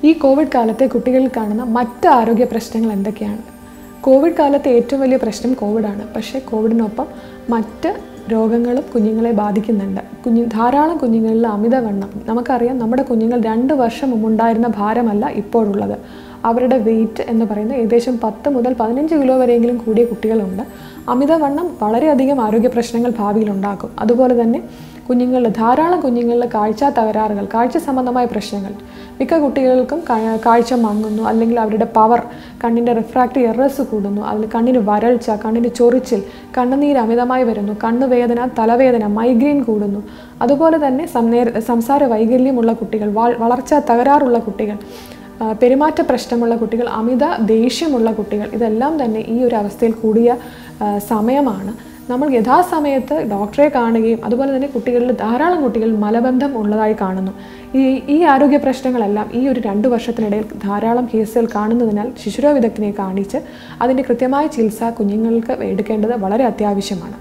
ഈ കോവിഡ് കാലത്തെ കുട്ടികളിൽ കാണുന്ന മറ്റ് ആരോഗ്യ പ്രശ്നങ്ങൾ എന്തൊക്കെയാണ് കോവിഡ് കാലത്തെ ഏറ്റവും വലിയ പ്രശ്നം കോവിഡാണ് പക്ഷേ കോവിഡിനൊപ്പം മറ്റ് രോഗങ്ങളും കുഞ്ഞുങ്ങളെ ബാധിക്കുന്നുണ്ട് കുഞ്ഞു ധാരാളം കുഞ്ഞുങ്ങളിൽ അമിതവണ്ണം നമുക്കറിയാം നമ്മുടെ കുഞ്ഞുങ്ങൾ രണ്ട് വർഷം മുമ്പുണ്ടായിരുന്ന ഭാരമല്ല ഇപ്പോഴുള്ളത് അവരുടെ വെയിറ്റ് എന്ന് പറയുന്നത് ഏകദേശം പത്ത് മുതൽ പതിനഞ്ച് കിലോ വരെയെങ്കിലും കൂടിയ കുട്ടികളുണ്ട് അമിതവണ്ണം വളരെയധികം ആരോഗ്യ പ്രശ്നങ്ങൾ ഭാവിയിൽ ഉണ്ടാക്കും അതുപോലെ തന്നെ കുഞ്ഞുങ്ങളിൽ ധാരാളം കുഞ്ഞുങ്ങളിൽ കാഴ്ച തകരാറുകൾ കാഴ്ച സംബന്ധമായ പ്രശ്നങ്ങൾ മിക്ക കുട്ടികൾക്കും കാ- കാഴ്ച മങ്ങുന്നു അല്ലെങ്കിൽ അവരുടെ പവർ കണ്ണിൻ്റെ റിഫ്രാക്റ്റീവ് എറേഴ്സ് കൂടുന്നു അതിൽ കണ്ണിന് വരൾച്ച കണ്ണിന് ചൊറിച്ചിൽ കണ്ണുനീര് അമിതമായി വരുന്നു കണ്ണുവേദന തലവേദന മൈഗ്രെയിൻ കൂടുന്നു അതുപോലെ തന്നെ സംനേര സംസാര വൈകല്യമുള്ള കുട്ടികൾ വാ- വളർച്ചാ തകരാറുള്ള കുട്ടികൾ ആ, പെരുമാറ്റ പ്രശ്നമുള്ള കുട്ടികൾ അമിത ദേഷ്യമുള്ള കുട്ടികൾ ഇതെല്ലാം തന്നെ ഈ ഒരു അവസ്ഥയിൽ കൂടിയ ആ, സമയമാണ് നമ്മൾ യഥാസമയത്ത് ഡോക്ടറെ കാണുകയും അതുപോലെ തന്നെ കുട്ടികളിൽ ധാരാളം കുട്ടികൾ മലബന്ധം ഉള്ളതായി കാണുന്നു ഈ ഈ ആരോഗ്യ പ്രശ്നങ്ങളെല്ലാം ഈ ഒരു രണ്ട് വർഷത്തിനിടയിൽ ധാരാളം കേസുകൾ കാണുന്നതിനാൽ ശിശുരോഗ വിദഗ്ധനെ കാണിച്ച് അതിൻ്റെ കൃത്യമായ ചികിത്സ കുഞ്ഞുങ്ങൾക്ക് എടുക്കേണ്ടത് വളരെ അത്യാവശ്യമാണ്